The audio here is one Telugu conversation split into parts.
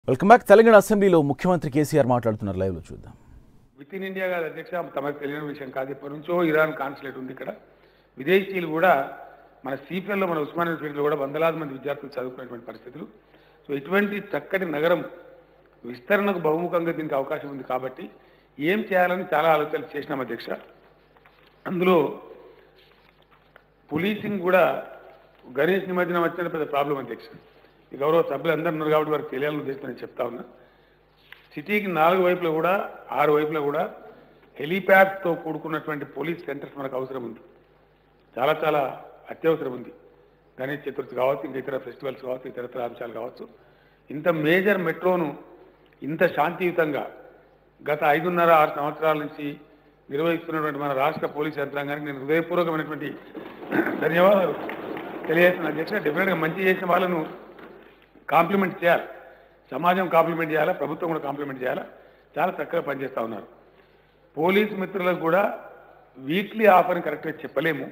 వెల్కమ్ బ్యాక్ తెలంగాణ అసెంబ్లీలో ముఖ్యమంత్రి కేసీఆర్ మాట్లాడుతున్నారు లైవ్ లో చూద్దాం విత్ ఇన్ ఇండియా కాదు అధ్యక్ష తమకు తెలియని విషయం కాదు ఇప్పటి నుంచో ఇరాన్ కాన్సులేట్ ఉంది ఇక్కడ విదేశీయులు కూడా మన సిపిఎల్లో మన ఉస్మానియా యూనివర్సిటీలో కూడా వందలాది మంది విద్యార్థులు చదువుకునేటువంటి పరిస్థితులు సో ఇటువంటి చక్కటి నగరం విస్తరణకు బహుముఖంగా దీనికి అవకాశం ఉంది కాబట్టి ఏం చేయాలని చాలా ఆలోచనలు చేసినాం అధ్యక్ష అందులో పోలీసింగ్ కూడా గణేష్ నిమజ్జనం వచ్చిన పెద్ద ప్రాబ్లం అధ్యక్ష ఈ గౌరవ సభ్యులు అందరూ ఉన్నారు కాబట్టి వారికి తెలియాలని ఉద్దేశం నేను చెప్తా ఉన్నా సిటీకి నాలుగు వైపులా కూడా ఆరు వైపులా కూడా హెలీప్యాడ్తో కూడుకున్నటువంటి పోలీస్ సెంటర్స్ మనకు అవసరం ఉంది చాలా చాలా అత్యవసరం ఉంది గణేష్ చతుర్థి కావచ్చు ఇంకా ఇతర ఫెస్టివల్స్ కావచ్చు ఇతరత్ర అంశాలు కావచ్చు ఇంత మేజర్ మెట్రోను ఇంత శాంతియుతంగా గత ఐదున్నర ఆరు సంవత్సరాల నుంచి నిర్వహిస్తున్నటువంటి మన రాష్ట్ర పోలీస్ యంత్రాంగానికి నేను హృదయపూర్వకమైనటువంటి ధన్యవాదాలు తెలియజేస్తున్న అధ్యక్ష డెఫినెట్గా మంచి చేసిన వాళ్ళను కాంప్లిమెంట్ చేయాలి సమాజం కాంప్లిమెంట్ చేయాలా ప్రభుత్వం కూడా కాంప్లిమెంట్ చేయాలా చాలా చక్కగా పనిచేస్తూ ఉన్నారు పోలీస్ మిత్రులకు కూడా వీక్లీ ఆఫర్ని కరెక్ట్గా చెప్పలేము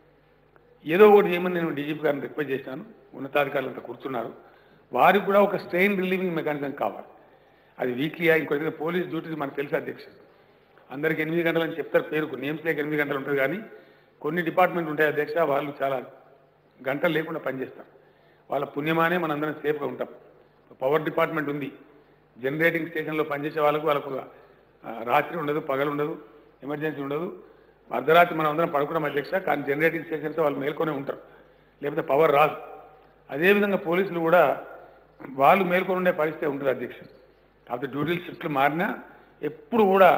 ఏదో ఒకటి చేయమని నేను డీజీపీ గారిని రిక్వెస్ట్ చేశాను ఉన్నతాధికారులంతా కూర్చున్నారు వారికి కూడా ఒక స్ట్రెయిన్ రిలీవింగ్ మెకానిజం కావాలి అది వీక్లీయా ఇంకొక పోలీస్ డ్యూటీస్ మనకు తెలుసు అధ్యక్ష అందరికి ఎనిమిది గంటలని చెప్తారు పేరుకు నేమ్స్ లేక ఎనిమిది గంటలు ఉంటుంది కానీ కొన్ని డిపార్ట్మెంట్ ఉంటాయి అధ్యక్ష వాళ్ళు చాలా గంటలు లేకుండా పనిచేస్తారు వాళ్ళ పుణ్యమానే మనందరం సేఫ్గా ఉంటాం పవర్ డిపార్ట్మెంట్ ఉంది జనరేటింగ్ స్టేషన్లో పనిచేసే వాళ్ళకు వాళ్ళకు ఆ, రాత్రి ఉండదు పగలు ఉండదు ఎమర్జెన్సీ ఉండదు అర్ధరాత్రి మనం అందరం పడుకున్నాం అధ్యక్ష కానీ జనరేటింగ్ స్టేషన్స్ వాళ్ళు మేల్కొనే ఉంటారు లేకపోతే పవర్ రాదు అదేవిధంగా పోలీసులు కూడా వాళ్ళు మేల్కొని ఉండే పరిస్థితి ఉంటుంది అధ్యక్ష కాకపోతే డ్యూటీలు షిఫ్ట్లు మారినా ఎప్పుడు కూడా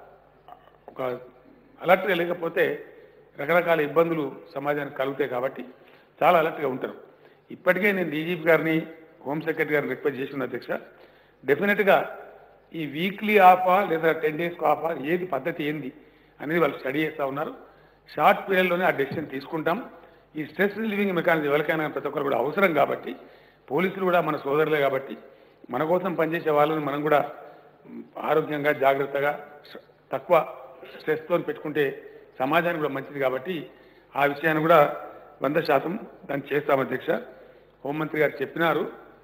ఒక అలర్ట్గా లేకపోతే రకరకాల ఇబ్బందులు సమాజానికి కలుగుతాయి కాబట్టి చాలా అలర్ట్గా ఉంటారు ఇప్పటికే నేను డీజీపీ గారిని హోమ్ సెక్రటరీ గారిని రిక్వెస్ట్ చేసిన అధ్యక్ష డెఫినెట్గా ఈ వీక్లీ ఆఫా లేదా టెన్ డేస్కి ఆఫా ఏది పద్ధతి ఏంది అనేది వాళ్ళు స్టడీ చేస్తూ ఉన్నారు షార్ట్ పీరియడ్లోనే ఆ డెసిషన్ తీసుకుంటాం ఈ స్ట్రెస్ రిలీవింగ్ మెకానిజం ఎవరికైనా ప్రతి ఒక్కరు కూడా అవసరం కాబట్టి పోలీసులు కూడా మన సోదరులే కాబట్టి మన కోసం పనిచేసే వాళ్ళని మనం కూడా మ్, ఆరోగ్యంగా జాగ్రత్తగా స్ట్ర- తక్కువ స్ట్రెస్తో పెట్టుకుంటే సమాజానికి కూడా మంచిది కాబట్టి ఆ విషయాన్ని కూడా వంద శాతం దాన్ని చేస్తాం అధ్యక్ష హోంమంత్రి గారు చెప్పినారు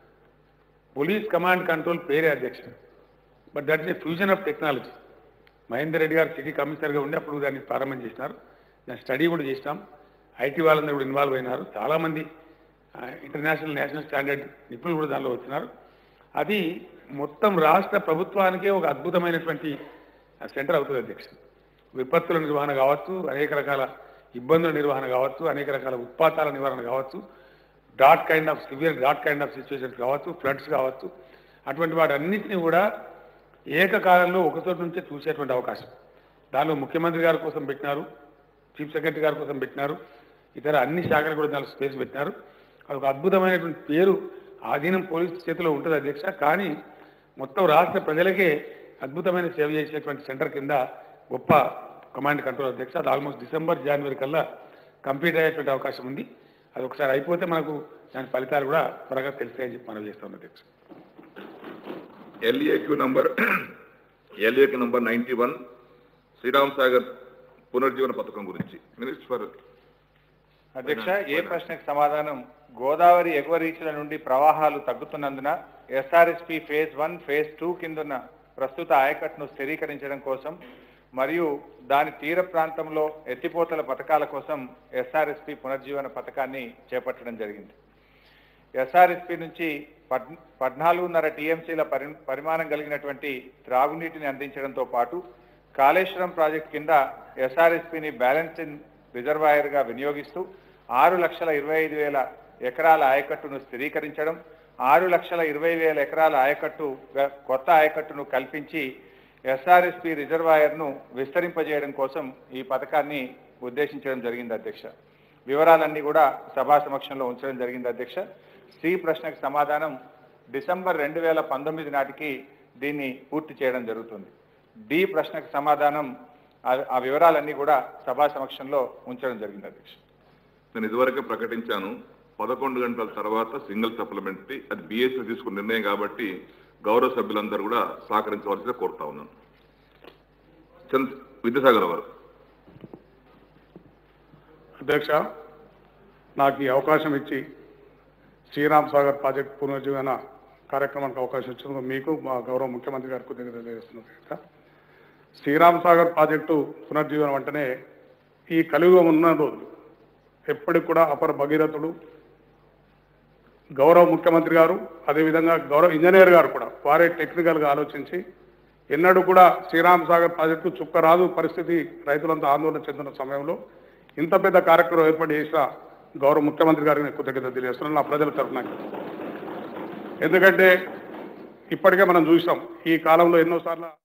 పోలీస్ కమాండ్ కంట్రోల్ పేరే అధ్యక్ష but that is a fusion of technology Mahender Reddy గారు సిటీ కమిషనర్గా ఉండి అప్పుడు దాన్ని ప్రారంభం చేసినారు దాని స్టడీ కూడా చేసినాం ఐటీ వాళ్ళందరూ కూడా ఇన్వాల్వ్ అయినారు చాలామంది ఇంటర్నేషనల్ నేషనల్ స్టాండర్డ్ నిపుణులు కూడా దానిలో వచ్చినారు అది మొత్తం రాష్ట్ర ప్రభుత్వానికే ఒక అద్భుతమైనటువంటి సెంటర్ అవుతుంది అధ్యక్ష విపత్తుల నిర్వహణ కావచ్చు అనేక రకాల ఇబ్బందుల నిర్వహణ కావచ్చు అనేక రకాల ఉత్పాతాల నివారణ కావచ్చు that kind of severe that kind of situations కావచ్చు ఫ్లడ్స్ కావచ్చు అటువంటి వాటన్నిటిని కూడా ఏకకాలంలో ఒకచోట నుంచే చూసేటువంటి అవకాశం దానిలో ముఖ్యమంత్రి గారి కోసం పెట్టినారు చీఫ్ సెక్రటరీ గారి కోసం పెట్టినారు ఇతర అన్ని శాఖలు కూడా దానిలో స్పేస్ పెట్టినారు అది ఒక అద్భుతమైనటువంటి పేరు ఆధీనం పోలీస్ చేతిలో ఉంటుంది అధ్యక్ష కానీ మొత్తం రాష్ట్ర ప్రజలకే అద్భుతమైన సేవ చేసేటువంటి సెంటర్ కింద గొప్ప కమాండ్ కంట్రోల్ అధ్యక్ష అది ఆల్మోస్ట్ డిసెంబర్ జనవరి కల్లా కంప్లీట్ అయ్యేటువంటి అవకాశం ఉంది అది ఒకసారి అయిపోతే మనకు దాని ఫలితాలు కూడా త్వరగా తెలుస్తాయని చెప్పి మనం చేస్తాం అధ్యక్ష LAQ number LAQ number ninety one Sriram Sagar పునర్జీవన పథకం గురించి మినిస్టర్ ఫర్ అధ్యక్ష ఏ ప్రశ్నకు సమాధానం గోదావరి ఎగువ రీచ్ల నుండి ప్రవాహాలు తగ్గుతున్నందున SRSP phase one phase two కిందున్న ప్రస్తుత ఆయకట్టును స్థిరీకరించడం కోసం మరియు దాని తీర ప్రాంతంలో ఎత్తిపోతల పథకాల కోసం ఎస్ఆర్ఎస్పి పునర్జీవన పథకాన్ని చేపట్టడం జరిగింది ఎస్ఆర్ఎస్పి నుంచి పద్ పద్నాలుగున్నర టీఎంసీల పరి పరిమాణం కలిగినటువంటి త్రాగునీటిని అందించడంతో పాటు కాళేశ్వరం ప్రాజెక్ట్ కింద ఎస్ఆర్ఎస్పిని బ్యాలెన్సింగ్ రిజర్వాయర్గా వినియోగిస్తూ ఆరు లక్షల ఇరవై ఐదు వేల ఎకరాల ఆయకట్టును స్థిరీకరించడం ఆరు లక్షల ఇరవై వేల ఎకరాల ఆయకట్టు గ- కొత్త ఆయకట్టును కల్పించి ఎస్ఆర్ఎస్పి రిజర్వాయర్ను విస్తరింపజేయడం కోసం ఈ పథకాన్ని ఉద్దేశించడం జరిగింది అధ్యక్ష వివరాలన్నీ కూడా సభా సమక్షంలో ఉంచడం జరిగింది అధ్యక్ష సి ప్రశ్నకు సమాధానం డిసెంబర్ రెండు వేల పంతొమ్మిది నాటికి దీన్ని పూర్తి చేయడం జరుగుతుంది డి ప్రశ్నకు సమాధానం ఆ- ఆ వివరాలన్నీ కూడా సభా సమక్షంలో ఉంచడం జరిగింది అధ్యక్ష నేను ఇదివరకే ప్రకటించాను పదకొండు గంటల తర్వాత సింగిల్ సప్లిమెంటరీ అది బిఎస్సీ తీసుకున్న నిర్ణయం కాబట్టి గౌరవ సభ్యులందరూ కూడా సహకరించవలసిందిగా కోరుతా ఉన్నాను చంద్ విద్యాసాగర్ గారు అధ్యక్ష నాకు ఈ అవకాశం ఇచ్చి శ్రీరామ్ సాగర్ ప్రాజెక్ట్ పునరుజ్జీవన కార్యక్రమానికి అవకాశం ఇచ్చినందుకు మీకు మా గౌరవ ముఖ్యమంత్రి గారికి కృతజ్ఞతలు తెలియజేస్తున్నాను శ్రీరామ్ సాగర్ ప్రాజెక్టు పునర్జీవనం అంటేనే ఈ కలియుగం ఉన్న రోజులు ఎప్పటికి కూడా అపర భగీరథుడు గౌరవ ముఖ్యమంత్రి గారు అదేవిధంగా గౌరవ ఇంజనీర్ గారు కూడా వారే టెక్నికల్గా ఆలోచించి ఎన్నడూ కూడా శ్రీరామ్ సాగర్ ప్రాజెక్టు చుక్కరాదు పరిస్థితి రైతులంతా ఆందోళన చెందిన సమయంలో ఇంత పెద్ద కార్యక్రమం ఏర్పాటు చేసిన గౌరవ ముఖ్యమంత్రి గారికి నేను కృతజ్ఞత తెలియజేస్తున్నాను నా ప్రజల తరఫున ఎందుకంటే ఇప్పటికే మనం చూసాం ఈ కాలంలో ఎన్నోసార్లు